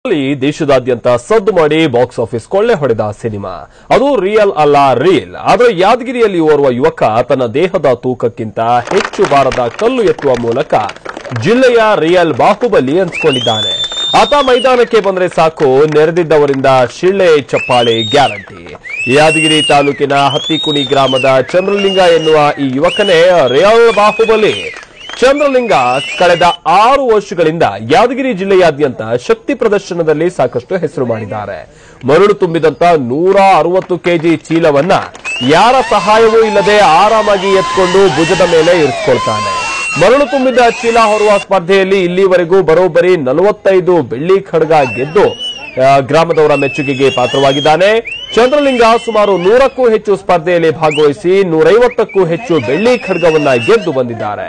ಅಲ್ಲಿ ದೇಶದಾದ್ಯಂತ ಸದ್ದು ಮಾಡಿ ಬಾಕ್ಸ್ ಆಫೀಸ್ ಕೊಳ್ಳೆ ಹೊಡೆದ ಸಿನಿಮಾ ಅದು ರಿಯಲ್ ಅಲ್ಲ ರೀಲ್ ಆದರೆ ಯಾದಗಿರಿಯಲ್ಲಿ ಓರ್ವ ಯುವಕ ತನ್ನ ದೇಹದ ತೂಕಕ್ಕಿಂತ ಹೆಚ್ಚು ಭಾರದ ಕಲ್ಲು ಎತ್ತುವ ಮೂಲಕ ಜಿಲ್ಲೆಯ ರಿಯಲ್ ಬಾಹುಬಲಿ ಅನ್ಸ್ಕೊಂಡಿದ್ದಾನೆ ಆತ ಮೈದಾನಕ್ಕೆ ಬಂದ್ರೆ ಸಾಕು ನೆರೆದಿದ್ದವರಿಂದ ಶಿಳ್ಳೆ ಚಪ್ಪಾಳೆ ಗ್ಯಾರಂಟಿ ಯಾದಗಿರಿ ತಾಲೂಕಿನ ಹತ್ತಿಕುಣಿ ಗ್ರಾಮದ ಚಂದ್ರಲಿಂಗ ಎನ್ನುವ ಈ ಯುವಕನೇ ರಿಯಲ್ ಬಾಹುಬಲಿ ಚಂದ್ರಲಿಂಗ ಕಳೆದ ಆರು ವರ್ಷಗಳಿಂದ ಯಾದಗಿರಿ ಜಿಲ್ಲೆಯಾದ್ಯಂತ ಶಕ್ತಿ ಪ್ರದರ್ಶನದಲ್ಲಿ ಸಾಕಷ್ಟು ಹೆಸರು ಮಾಡಿದ್ದಾರೆ ಮರಳು ತುಂಬಿದಂತ ನೂರ ಅರವತ್ತು ಕೆಜಿ ಚೀಲವನ್ನ ಯಾರ ಸಹಾಯವೂ ಇಲ್ಲದೆ ಆರಾಮಾಗಿ ಎತ್ಕೊಂಡು ಭುಜದ ಮೇಲೆ ಇರಿಸ್ಕೊಳ್ತಾನೆ ಮರಳು ತುಂಬಿದ ಚೀಲ ಹೊರುವ ಸ್ಪರ್ಧೆಯಲ್ಲಿ ಇಲ್ಲಿವರೆಗೂ ಬರೋಬ್ಬರಿ ನಲವತ್ತೈದು ಬೆಳ್ಳಿ ಖಡ್ಗ ಗೆದ್ದು ಆ, ಗ್ರಾಮದವರ ಮೆಚ್ಚುಗೆಗೆ ಪಾತ್ರವಾಗಿದ್ದಾನೆ ಚಂದ್ರಲಿಂಗ ಸುಮಾರು ನೂರಕ್ಕೂ ಹೆಚ್ಚು ಸ್ಪರ್ಧೆಯಲ್ಲಿ ಭಾಗವಹಿಸಿ ನೂರೈವತ್ತಕ್ಕೂ ಹೆಚ್ಚು ಬೆಳ್ಳಿ ಖಡ್ಗವನ್ನ ಗೆದ್ದು ಬಂದಿದ್ದಾರೆ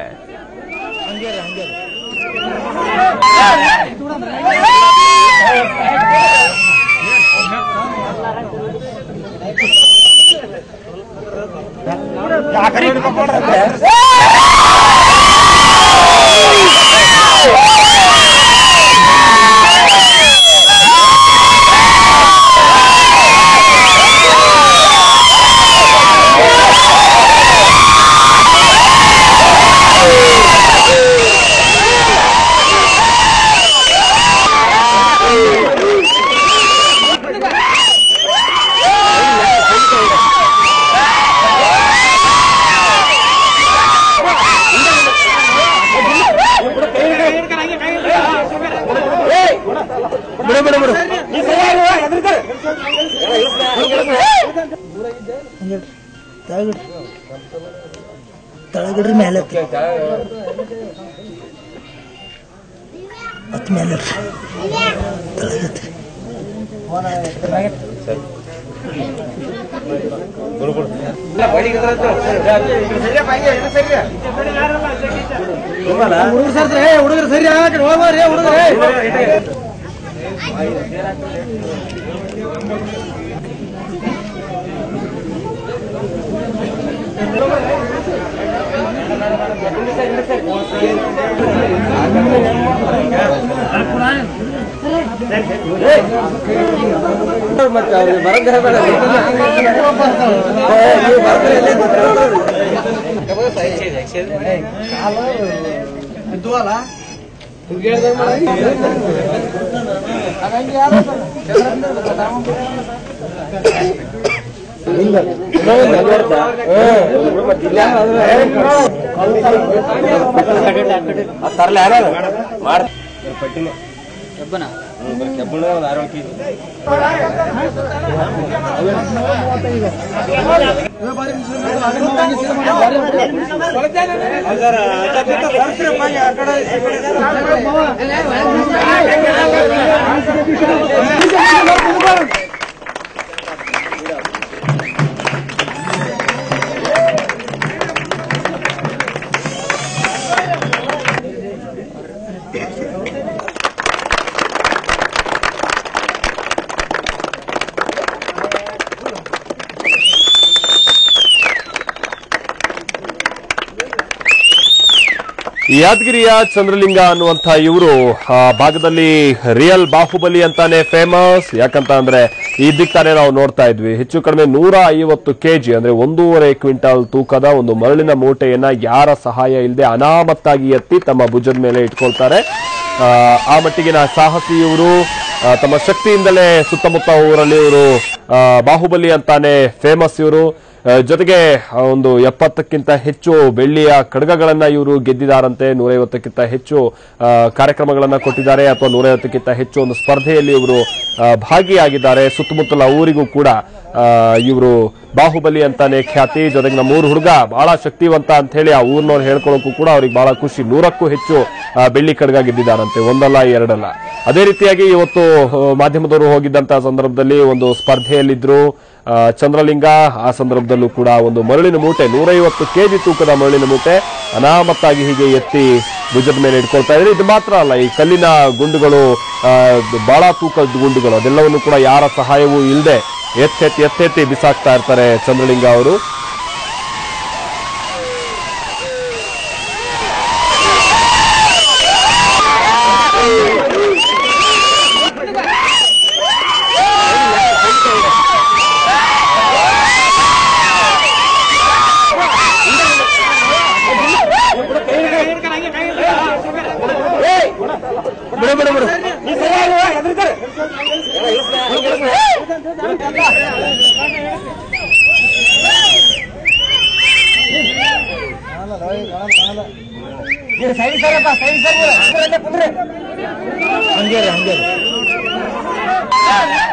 ತಳಗಿಡ್ರಿ ತಳಗಿಡ್ರಿ ಮೇಲೆ ಹತ್ತಿ ಹತ್ತು ಮೇಲೆ ಇಡ್ರಿ ತಳಗತ್ರಿ ಹುಡುಗರು ಸರ್ಸ್ರಿ ಹುಡುಗರು ಸರಿ ಆ ಕಡೆ ಹೋಗ್ಬಾರ್ರಿ ಹುಡುಗರೇ ಯಾದಗಿರಿಯ ಚಂದ್ರಲಿಂಗ ಅನ್ನುವಂಥ ಇವರು ಭಾಗದಲ್ಲಿ ರಿಯಲ್ ಬಾಹುಬಲಿ ಅಂತಾನೆ ಫೇಮಸ್ ಯಾಕಂತ ಅಂದ್ರೆ ಇದಕ್ಕೆ ತಾನೇ ನಾವು ನೋಡ್ತಾ ಇದ್ವಿ ಹೆಚ್ಚು ಕಡಿಮೆ ನೂರ ಐವತ್ತು ಕೆಜಿ ಅಂದ್ರೆ ಒಂದೂವರೆ ಕ್ವಿಂಟಲ್ ತೂಕದ ಒಂದು ಮರಳಿನ ಮೂಟೆಯನ್ನ ಯಾರ ಸಹಾಯ ಇಲ್ಲದೆ ಅನಾಮತ್ತಾಗಿ ಎತ್ತಿ ತಮ್ಮ ಭುಜದ ಮೇಲೆ ಇಟ್ಕೊಳ್ತಾರೆ ಆ, ಆ ಮಟ್ಟಿಗಿನ ಸಾಹಸಿ ಇವರು ಆ, ತಮ್ಮ ಶಕ್ತಿಯಿಂದಲೇ ಸುತ್ತಮುತ್ತ ಊರಲ್ಲಿ ಇವರು ಆ, ಬಾಹುಬಲಿ ಅಂತಾನೆ ಫೇಮಸ್ ಇವರು ಆ, ಜೊತೆಗೆ ಆ, ಒಂದು ಎಪ್ಪತ್ತಕ್ಕಿಂತ ಹೆಚ್ಚು ಬೆಳ್ಳಿಯ ಖಡ್ಗಗಳನ್ನ ಇವರು ಗೆದ್ದಿದ್ದಾರಂತೆ ನೂರೈವತ್ತಕ್ಕಿಂತ ಹೆಚ್ಚು ಆ, ಕಾರ್ಯಕ್ರಮಗಳನ್ನ ಕೊಟ್ಟಿದ್ದಾರೆ ಅಥವಾ ನೂರೈವತ್ತಕ್ಕಿಂತ ಹೆಚ್ಚು ಒಂದು ಸ್ಪರ್ಧೆಯಲ್ಲಿ ಇವರು ಆ, ಭಾಗಿಯಾಗಿದ್ದಾರೆ ಸುತ್ತಮುತ್ತಲ ಊರಿಗೂ ಕೂಡ ಇವರು ಬಾಹುಬಲಿ ಅಂತಾನೆ ಖ್ಯಾತಿ ಜೊತೆಗೆ ನಮ್ಮ ಊರು ಹುಡುಗ ಬಹಳ ಶಕ್ತಿವಂತ ಅಂತ ಹೇಳಿ ಆ ಊರಿನವ್ರು ಹೇಳ್ಕೊಳ್ಳೋಕ್ಕೂ ಕೂಡ ಅವ್ರಿಗೆ ಬಹಳ ಖುಷಿ ನೂರಕ್ಕೂ ಹೆಚ್ಚು ಆ, ಬೆಳ್ಳಿ ಖಡ್ಗ ಗೆದ್ದಿದ್ದಾರಂತೆ ಒಂದಲ್ಲ ಎರಡಲ್ಲ ಅದೇ ರೀತಿಯಾಗಿ ಇವತ್ತು ಆ, ಮಾಧ್ಯಮದವರು ಹೋಗಿದ್ದಂತ ಸಂದರ್ಭದಲ್ಲಿ ಒಂದು ಸ್ಪರ್ಧೆಯಲ್ಲಿದ್ರು ಆ, ಚಂದ್ರಲಿಂಗ ಆ ಸಂದರ್ಭದಲ್ಲೂ ಕೂಡ ಒಂದು ಮರಳಿನ ಮೂಟೆ ನೂರೈವತ್ತು ಕೆಜಿ ತೂಕದ ಮರಳಿನ ಮೂಟೆ ಅನಾಮತ್ತಾಗಿ ಹೀಗೆ ಎತ್ತಿ ಭುಜದ ಮೇಲೆ ಇಟ್ಕೊಳ್ತಾ ಇದ್ರೆ ಇದು ಮಾತ್ರ ಅಲ್ಲ ಈ ಕಲ್ಲಿನ ಗುಂಡುಗಳು ಆ, ಬಹಳ ತೂಕದ ಗುಂಡುಗಳು ಅದೆಲ್ಲವನ್ನು ಕೂಡ ಯಾರ ಸಹಾಯವೂ ಇಲ್ಲದೆ ಎತ್ತೆತ್ತಿ ಎತ್ತೆತ್ತಿ ಬಿಸಾಕ್ತಾ ಇರ್ತಾರೆ ಚಂದ್ರಲಿಂಗ ಅವರು ಹಂಗೆ ರೀ ಹಂಗೆ ರೀ